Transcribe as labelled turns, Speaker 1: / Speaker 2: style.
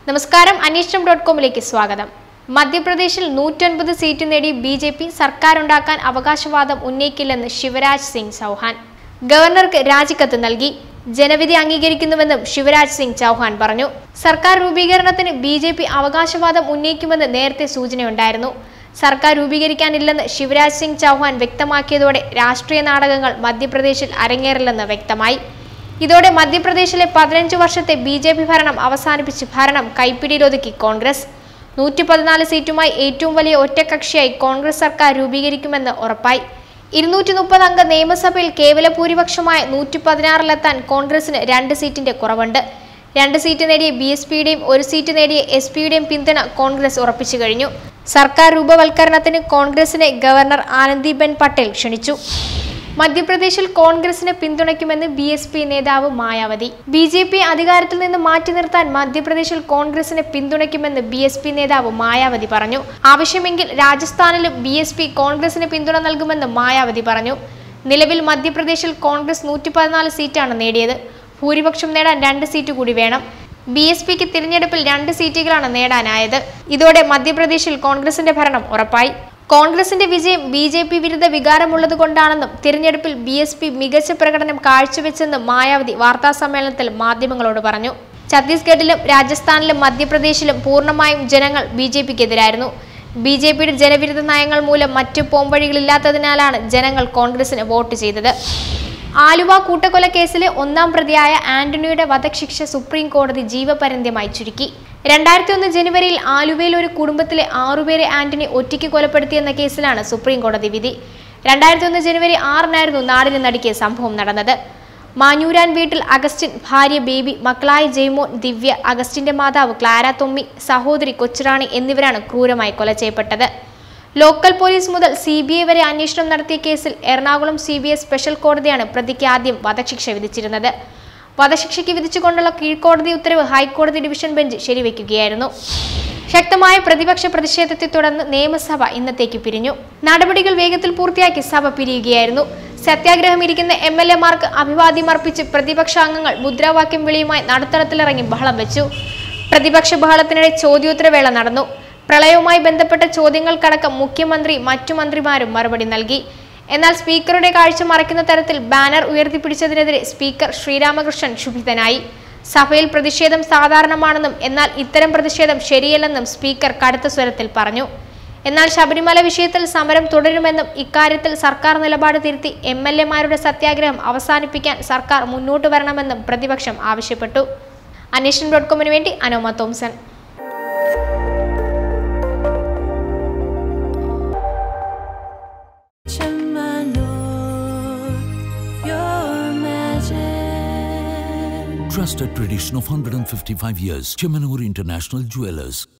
Speaker 1: നമസ്കാരം അന്വേഷണം ഡോട്ട് കോമിലേക്ക് സ്വാഗതം മധ്യപ്രദേശിൽ നൂറ്റൊൻപത് സീറ്റ് നേടി ബി ജെ പി സർക്കാരുണ്ടാക്കാൻ അവകാശവാദം ഉന്നയിക്കില്ലെന്ന് ശിവരാജ് സിംഗ് ചൗഹാൻ ഗവർണർക്ക് രാജിക്കത്ത് നൽകി ജനവിധി അംഗീകരിക്കുന്നുവെന്നും ശിവരാജ് സിംഗ് ചൗഹാൻ പറഞ്ഞു സർക്കാർ രൂപീകരണത്തിന് ബി ജെ പി അവകാശവാദം ഉന്നയിക്കുമെന്ന് നേരത്തെ സൂചനയുണ്ടായിരുന്നു സർക്കാർ രൂപീകരിക്കാനില്ലെന്ന് ശിവരാജ് സിംഗ് ചൗഹാൻ വ്യക്തമാക്കിയതോടെ രാഷ്ട്രീയ നാടകങ്ങൾ മധ്യപ്രദേശിൽ അരങ്ങേറില്ലെന്ന് വ്യക്തമായി ഇതോടെ മധ്യപ്രദേശിലെ പതിനഞ്ച് വർഷത്തെ ബി ജെ പി ഭരണം അവസാനിപ്പിച്ച് ഭരണം കൈപ്പിടിയിലൊതുക്കി കോൺഗ്രസ് നൂറ്റി പതിനാല് സീറ്റുമായി ഏറ്റവും വലിയ ഒറ്റക്കക്ഷിയായി കോൺഗ്രസ് സർക്കാർ രൂപീകരിക്കുമെന്ന് ഉറപ്പായി ഇരുന്നൂറ്റി മുപ്പത് അംഗ നിയമസഭയിൽ കേവല ഭൂരിപക്ഷമായ നൂറ്റി പതിനാറിലെത്താൻ കോൺഗ്രസിന് രണ്ട് സീറ്റിന്റെ കുറവുണ്ട് രണ്ട് സീറ്റ് നേടിയ ബി എസ് പിയുടെയും ഒരു സീറ്റ് നേടിയ എസ് പിയുടെയും പിന്തുണ കോൺഗ്രസ് ഉറപ്പിച്ചു കഴിഞ്ഞു സർക്കാർ രൂപവൽക്കരണത്തിന് കോൺഗ്രസിനെ ഗവർണർ ആനന്ദിബെൻ പട്ടേൽ ക്ഷണിച്ചു മധ്യപ്രദേശിൽ കോൺഗ്രസിനെ പിന്തുണയ്ക്കുമെന്ന് ബി എസ് പി നേതാവ് മായാവതി ബി ജെ പി അധികാരത്തിൽ നിന്ന് മാറ്റി നിർത്താൻ മധ്യപ്രദേശിൽ കോൺഗ്രസിനെ പിന്തുണയ്ക്കുമെന്ന് ബി എസ് പി നേതാവ് മായാവതി പറഞ്ഞു ആവശ്യമെങ്കിൽ രാജസ്ഥാനിലും ബി എസ് പി കോൺഗ്രസിന് പിന്തുണ നൽകുമെന്ന് മായാവതി പറഞ്ഞു നിലവിൽ മധ്യപ്രദേശിൽ കോൺഗ്രസ് നൂറ്റി പതിനാല് സീറ്റാണ് നേടിയത് ഭൂരിപക്ഷം നേടാൻ രണ്ട് സീറ്റ് കൂടി വേണം ബി എസ് പിക്ക് തിരഞ്ഞെടുപ്പിൽ രണ്ട് സീറ്റുകളാണ് നേടാനായത് ഇതോടെ മധ്യപ്രദേശിൽ കോൺഗ്രസിന്റെ ഭരണം ഉറപ്പായി കോൺഗ്രസിന്റെ വിജയം ബി ജെ പി വിരുദ്ധ വികാരമുള്ളതുകൊണ്ടാണെന്നും തിരഞ്ഞെടുപ്പിൽ ബി എസ് പി മികച്ച പ്രകടനം കാഴ്ചവെച്ചെന്നും മായാവതി വാർത്താസമ്മേളനത്തിൽ മാധ്യമങ്ങളോട് പറഞ്ഞു ഛത്തീസ്ഗഡിലും രാജസ്ഥാനിലും മധ്യപ്രദേശിലും പൂർണ്ണമായും ജനങ്ങൾ ബി ജെ പിക്കെതിരായിരുന്നു ബി ജെ പിയുടെ ജനവിരുദ്ധ നയങ്ങൾ മൂലം മറ്റു പോംവഴികളില്ലാത്തതിനാലാണ് ജനങ്ങൾ കോൺഗ്രസിന് വോട്ട് ചെയ്തത് ആലുവ കൂട്ടക്കൊല കേസിലെ ഒന്നാം പ്രതിയായ ആന്റണിയുടെ വധശിക്ഷ സുപ്രീം കോടതി ജീവപര്യന്തമായി ചുരുക്കി രണ്ടായിരത്തി ഒന്ന് ജനുവരിയിൽ ആലുവയിൽ ഒരു കുടുംബത്തിലെ ആറുപേരെ ആന്റണി ഒറ്റയ്ക്ക് കൊലപ്പെടുത്തിയെന്ന കേസിലാണ് സുപ്രീം കോടതി വിധി രണ്ടായിരത്തി ഒന്ന് ജനുവരി ആറിനായിരുന്നു നാടിന് നടുക്കിയ സംഭവം നടന്നത് മാഞ്ഞൂരാൻ വീട്ടിൽ അഗസ്റ്റിൻ ഭാര്യ ബേബി മക്കളായ ജെയ്മോൻ ദിവ്യ അഗസ്റ്റിന്റെ മാതാവ് ക്ലാര തൊമ്മി സഹോദരി കൊച്ചുറാണി എന്നിവരാണ് ക്രൂരമായി കൊല ചെയ്യപ്പെട്ടത് ലോക്കൽ പോലീസ് മുതൽ സി ബി ഐ വരെ അന്വേഷണം നടത്തിയ കേസിൽ Ernakulam C B I special കോടതിയാണ് പ്രതിക്ക് ആദ്യം വധശിക്ഷ വിധിച്ചിരുന്നത് വധശിക്ഷയ്ക്ക് വിധിച്ചുകൊണ്ടുള്ള കീഴ്ക്കോടതി ഉത്തരവ് ഹൈക്കോടതി ഡിവിഷൻ ബെഞ്ച് ശരിവെക്കുകയായിരുന്നു ശക്തമായ പ്രതിപക്ഷ പ്രതിഷേധത്തെ തുടർന്ന് നിയമസഭ ഇന്നത്തേക്ക് പിരിഞ്ഞു നടപടികൾ വേഗത്തിൽ പൂർത്തിയാക്കി സഭ പിരിയുകയായിരുന്നു സത്യാഗ്രഹം ഇരിക്കുന്ന എം എൽ എമാർക്ക് അഭിവാദ്യം അർപ്പിച്ച് പ്രതിപക്ഷ അംഗങ്ങൾ മുദ്രാവാക്യം വിളിയുമായി നടുത്തളത്തിലിറങ്ങി ബഹളം വെച്ചു പ്രതിപക്ഷ ബഹളത്തിനിടെ ചോദ്യോത്തരവേള നടന്നു പ്രളയവുമായി ബന്ധപ്പെട്ട ചോദ്യങ്ങൾക്കടക്കം മുഖ്യമന്ത്രി മറ്റു മന്ത്രിമാരും മറുപടി നൽകി എന്നാൽ സ്പീക്കറുടെ കാഴ്ച മറയ്ക്കുന്ന തരത്തിൽ ബാനർ ഉയർത്തിപ്പിടിച്ചതിനെതിരെ സ്പീക്കർ ശ്രീരാമകൃഷ്ണൻ ക്ഷുഭിതനായി സഭയിൽ പ്രതിഷേധം സാധാരണമാണെന്നും എന്നാൽ ഇത്തരം പ്രതിഷേധം ശരിയല്ലെന്നും സ്പീക്കർ കടുത്ത സ്വരത്തിൽ പറഞ്ഞു എന്നാൽ ശബരിമല വിഷയത്തിൽ സമരം തുടരുമെന്നും ഇക്കാര്യത്തിൽ സർക്കാർ നിലപാട് തിരുത്തി എം എൽ എമാരുടെ സത്യാഗ്രഹം അവസാനിപ്പിക്കാൻ സർക്കാർ മുന്നോട്ട് വരണമെന്നും പ്രതിപക്ഷം ആവശ്യപ്പെട്ടു അന്വേഷണം ഡോട്ട് കോമിന് വേണ്ടി Anoma Thomson
Speaker 2: your magic.
Speaker 3: Trusted tradition of 155 years. Chemanur International Jewelers.